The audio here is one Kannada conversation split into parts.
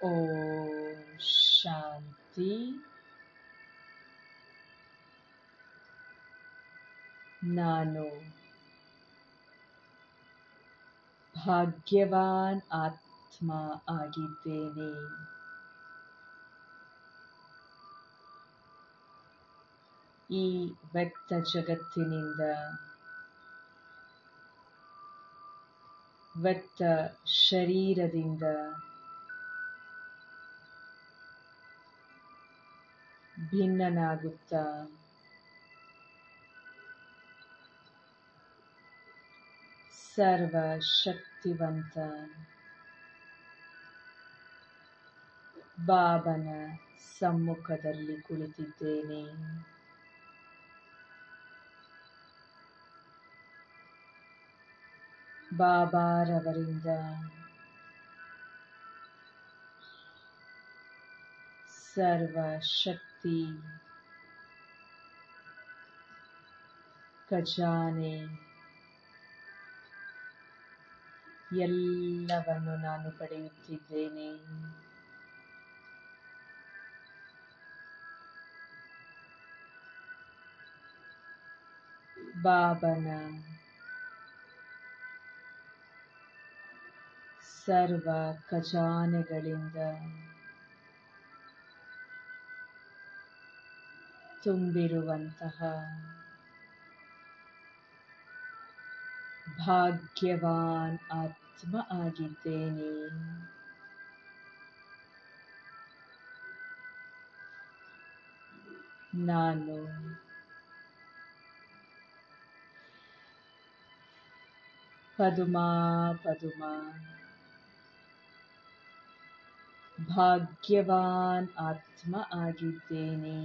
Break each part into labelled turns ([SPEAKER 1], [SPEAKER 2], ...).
[SPEAKER 1] ಓಂ ಶಾಂತಿ ನಾನು ಭಾಗ್ಯವಾನ್ ಆತ್ಮ ಆಗಿದ್ದೇನೆ ಈ ವ್ಯಕ್ತ ಜಗತ್ತಿನಿಂದ ವ್ಯಕ್ತ ಶರೀರದಿಂದ ಭಿನ್ನನಾಗುತ್ತಾ ಸರ್ವ ಶಕ್ತಿವಂತ ಬಾಬನ ಸಮ್ಮುಖದಲ್ಲಿ ಕುಳಿತಿದ್ದೇನೆ ಬಾಬಾರವರಿಂದ ಸರ್ವ ಶಕ್ತಿ ಖಜಾನೆ ಎಲ್ಲವನ್ನು ನಾನು ಪಡೆಯುತ್ತಿದ್ದೇನೆ ಬಾಬನ ಸರ್ವ ಖಜಾನೆಗಳಿಂದ ತುಂಬಿರುವಂತಹ ಭಾಗ್ಯವಾನ್ ಆತ್ಮ ಆಗಿದ್ದೇನೆ ನಾನು ಪದುಮಾ ಪದುಮಾ ಭಾಗ್ಯವಾನ್ ಆತ್ಮ ಆಗಿದ್ದೇನೆ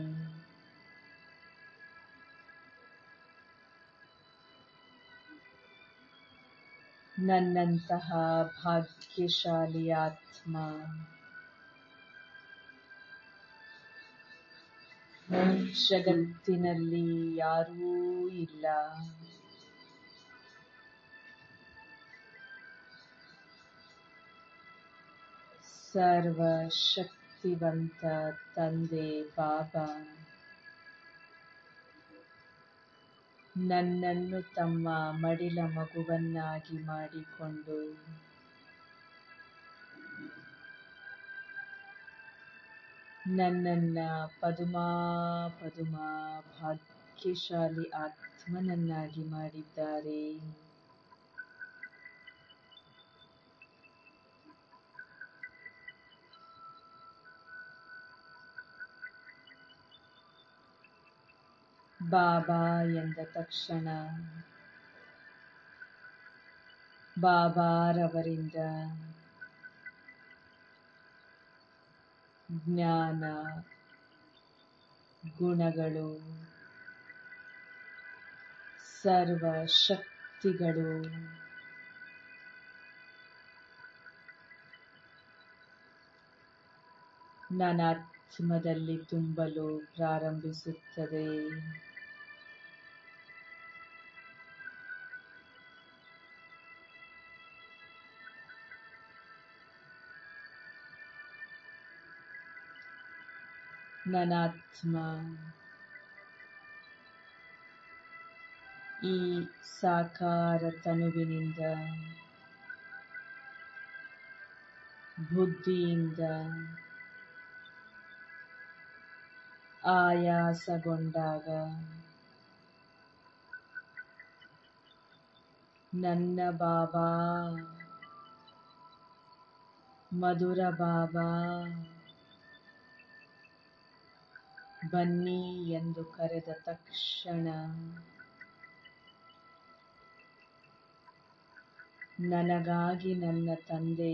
[SPEAKER 1] ನನ್ನಂತಹ ಭಾಗ್ಯಶಾಲಿ ಆತ್ಮ ಜಗತ್ತಿನಲ್ಲಿ ಯಾರೂ ಇಲ್ಲ ಸರ್ವ ಶಕ್ತಿವಂತ ತಂದೆ ಬಾಬಾ ನನ್ನನ್ನು ತಮ್ಮ ಮಡಿಲ ಮಗುವನ್ನಾಗಿ ಮಾಡಿಕೊಂಡು ನನ್ನನ್ನ ಪದುಮಾ ಪದುಮಾ ಭಾಗ್ಯಶಾಲಿ ಆತ್ಮನನ್ನಾಗಿ ಮಾಡಿದ್ದಾರೆ ಬಾಬಾ ಎಂದ ತಕ್ಷಣ ಬಾಬಾರವರಿಂದ ಜ್ಞಾನ ಗುಣಗಳು ಸರ್ವ ಶಕ್ತಿಗಳು ನನ್ನ ಆತ್ಮದಲ್ಲಿ ತುಂಬಲು ಪ್ರಾರಂಭಿಸುತ್ತದೆ ನನಾತ್ಮ ಈ ಸಾಕಾರ ತನುವಿನಿಂದ ಬುದ್ಧಿಯಿಂದ ಆಯಾಸಗೊಂಡಾಗ ನನ್ನ ಬಾಬಾ ಮಧುರ ಬಾಬಾ ಬನ್ನಿ ಎಂದು ಕರೆದ ತಕ್ಷಣ ನನಗಾಗಿ ನನ್ನ ತಂದೆ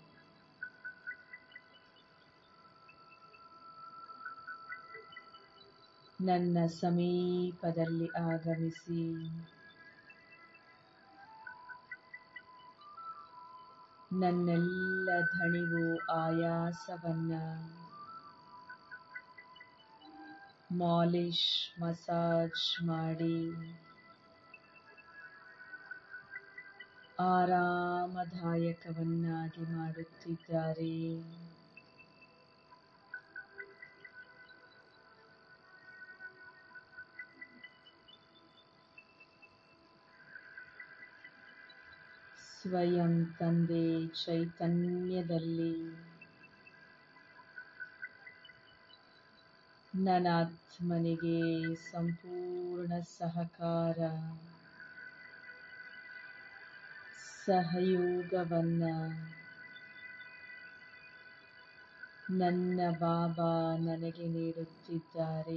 [SPEAKER 1] ನನ್ನ ಸಮೀಪದಲ್ಲಿ ಆಗಮಿಸಿ ನನ್ನೆಲ್ಲ ಧಣಿವು ಆಯಾಸವನ್ನ ಮಾಲಿಶ್ ಮಸಾಜ್ ಮಾಡಿ ಆರಾಮದಾಯಕವನ್ನಾಗಿ ಮಾಡುತ್ತಿದ್ದಾರೆ ಸ್ವಯಂ ತಂದೆ ಚೈತನ್ಯದಲ್ಲಿ ನನಾತ್ಮನಿಗೆ ಸಂಪೂರ್ಣ ಸಹಕಾರ ಸಹಯೋಗವನ್ನ ನನ್ನ ಬಾಬಾ ನನಗೆ ನೀಡುತ್ತಿದ್ದಾರೆ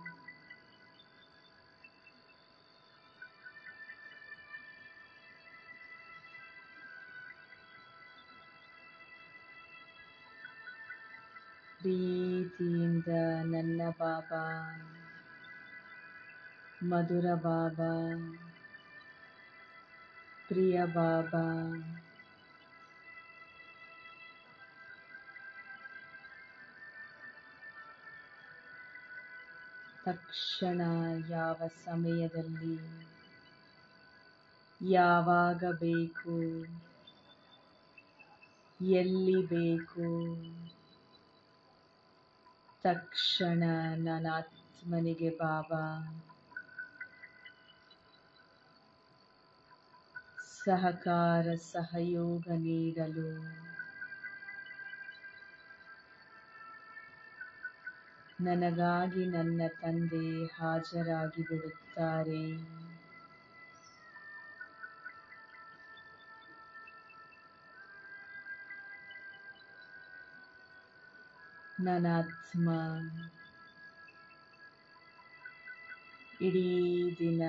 [SPEAKER 1] ಪ್ರೀತಿಯಿಂದ ನನ್ನ ಬಾಬಾ ಮಧುರ ಬಾಬಾ ಪ್ರಿಯ ಬಾಬಾ ತಕ್ಷಣ ಯಾವ ಸಮಯದಲ್ಲಿ ಯಾವಾಗ ಬೇಕು ಎಲ್ಲಿ ಬೇಕು ತಕ್ಷಣ ನನ್ನ ಆತ್ಮನಿಗೆ ಬಾಬಾ ಸಹಕಾರ ಸಹಯೋಗ ನೀಡಲು ನನಗಾಗಿ ನನ್ನ ತಂದೆ ಹಾಜರಾಗಿ ಬಿಡುತ್ತಾರೆ ನನಾತ್ಮ ಇಡೀ ದಿನ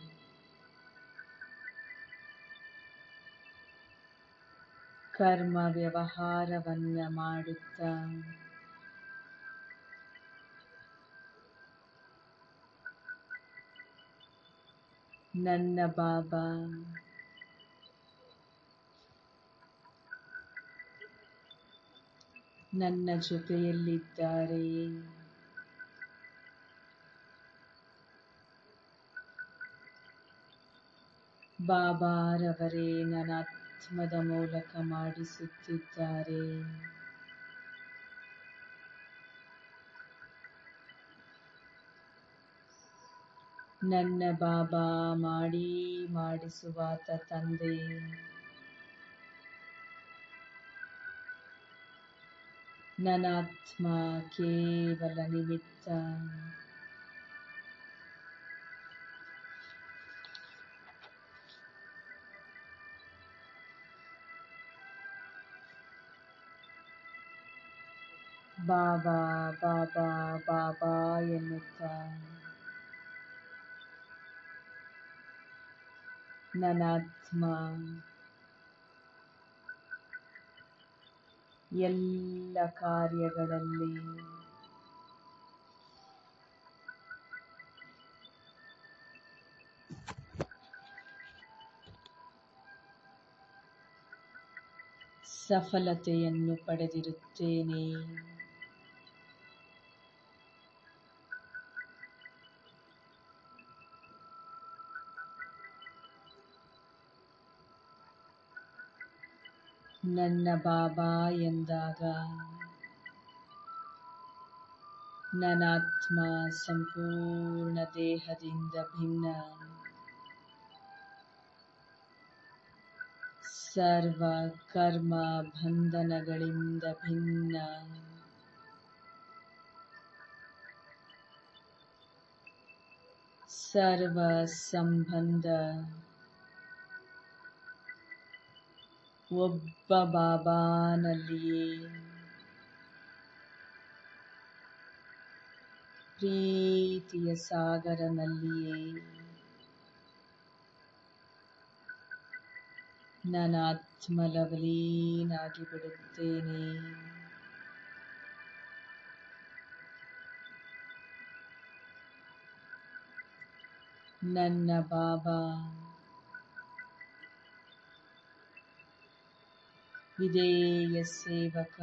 [SPEAKER 1] ಕರ್ಮ ವ್ಯವಹಾರವನ್ನ ಮಾಡುತ್ತಾ ನನ್ನ ಬಾಬಾ ನನ್ನ ಜೊತೆಯಲ್ಲಿದ್ದಾರೆ ಬಾಬಾರವರೇ ನನ್ನ ಆತ್ಮದ ಮೂಲಕ ಮಾಡಿಸುತ್ತಿದ್ದಾರೆ ನನ್ನ ಬಾಬಾ ಮಾಡಿ ಮಾಡಿಸುವಾತ ತಂದೆ ನನಾತ್ಮ ಕೇವಲ ನಿಮಿತ್ತ ಬಾಬಾ ಬಾಬಾ ಬಾಬಾ ಎನ್ನುತ್ತಾ ನನಾತ್ಮ ಎಲ್ಲ ಕಾರ್ಯಗಳಲ್ಲಿ ಸಫಲತೆಯನ್ನು ಪಡೆದಿರುತ್ತೇನೆ ನನ್ನ ಬಾಬಾ ಎಂದಾಗ ನನಾತ್ಮ ಸಂಪೂರ್ಣ ದೇಹದಿಂದ ಭಿನ್ನ ಸರ್ವ ಕರ್ಮ ಬಂಧನಗಳಿಂದ ಭಿನ್ನ ಸರ್ವ ಸಂಬಂಧ ಒಬ್ಬ ಬಾಬಾನಲ್ಲಿಯೇ ಪ್ರೀತಿಯ ಸಾಗರನಲ್ಲಿಯೇ ನಾನು ಆತ್ಮಲವಲೀನಾಗಿ ಬಿಡುತ್ತೇನೆ ನನ್ನ ಬಾಬಾ ವಿಧೇಯ ಸೇವಕ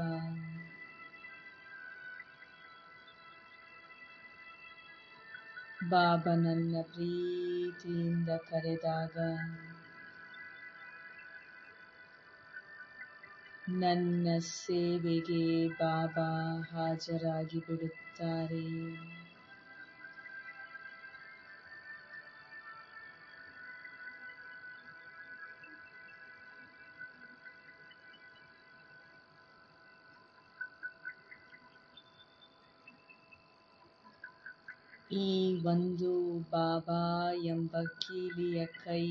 [SPEAKER 1] ಬಾಬಾ ನನ್ನ ಪ್ರೀತಿಯಿಂದ ಕರೆದಾಗ ನನ್ನ ಸೇವೆಗೆ ಬಾಬಾ ಹಾಜರಾಗಿ ಬಿಡುತ್ತಾರೆ ಈ ಒಂದು ಬಾಬಾ ಎಂಬ ಕೀಲಿಯ ಕೈ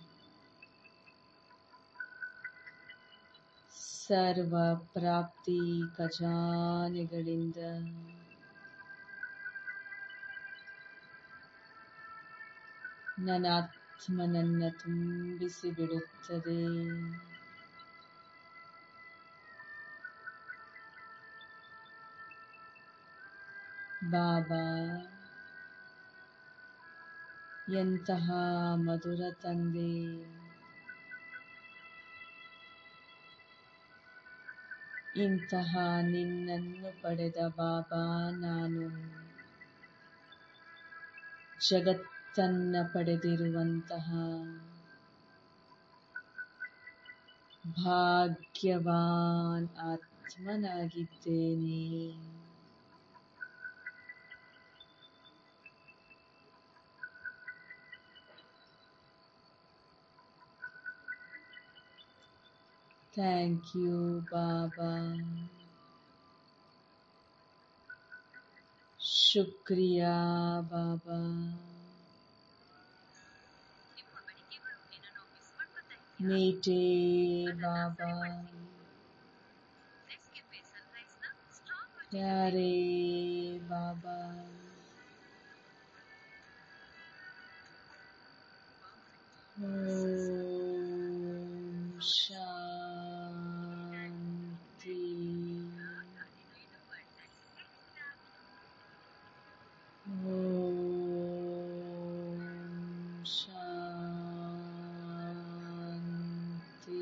[SPEAKER 1] ಸರ್ವ ಪ್ರಾಪ್ತಿ ಖಜಾನೆಗಳಿಂದ ನನ್ನ ಆತ್ಮನನ್ನ ತುಂಬಿಸಿ ಬಿಡುತ್ತದೆ ಬಾಬಾ ಎಂತಹ ಮಧುರ ತಂದೆ ಇಂತಹ ನಿನ್ನನ್ನು ಪಡೆದ ಬಾಬಾ ನಾನು ಜಗತ್ತನ್ನ ಪಡೆದಿರುವಂತಹ ಭಾಗ್ಯವಾನ್ ಆತ್ಮನಾಗಿದ್ದೇನೆ thank you Baba ಶುಕ್ರಿಯಾ Baba ಮೀಟೆ Baba ಪ್ಯಾರೆ Baba Om Shanti Om Shanti